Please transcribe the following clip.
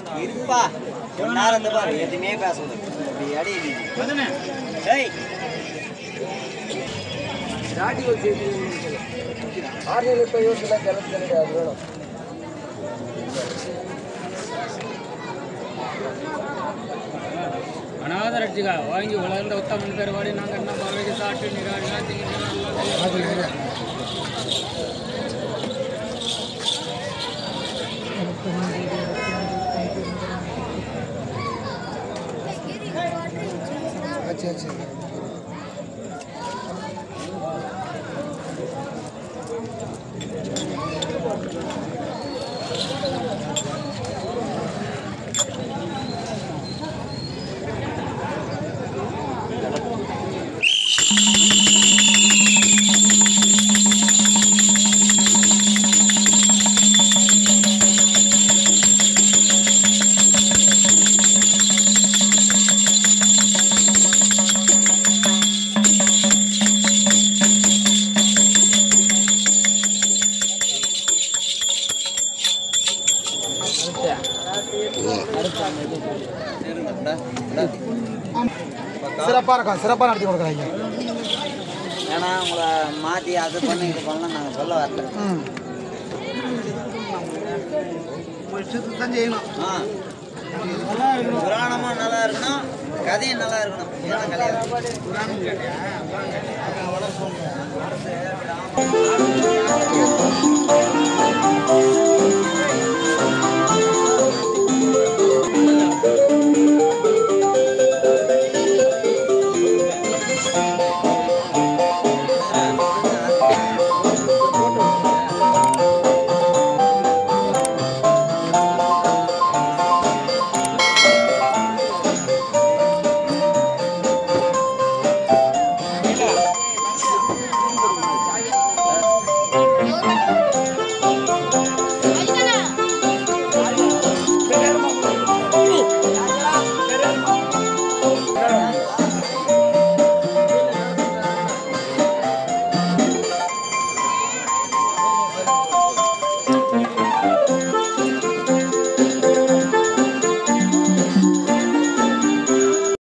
இருப்பா கொஞ்ச நேரம் இருந்து பாரு எதுவுமே பேசுறது இப்படி அடி நீ. டேய் ಅನಾಥ ರಕ್ಷಿಗ ವಾಂಗಿ ಒಳಗಿಂದ ಉತ್ತಮ ಪೇರವಾಡಿ ನಾಗಣ್ಣ ಬಾವಿಗೆ ಸಾಟಿ ನಿಗಾಡಿ अच्छा अच्छा சிறப்பாக இருக்கும் சிறப்பாக நடத்தி கொடுக்குறாங்க ஏன்னா உங்களை மாற்றி அது பண்ண இது பண்ணலாம் நாங்கள் சொல்ல வரல ம் ஆ புராணமும் நல்லா இருக்கணும் கதையும் நல்லா இருக்கணும் இதான் கல்யாணம்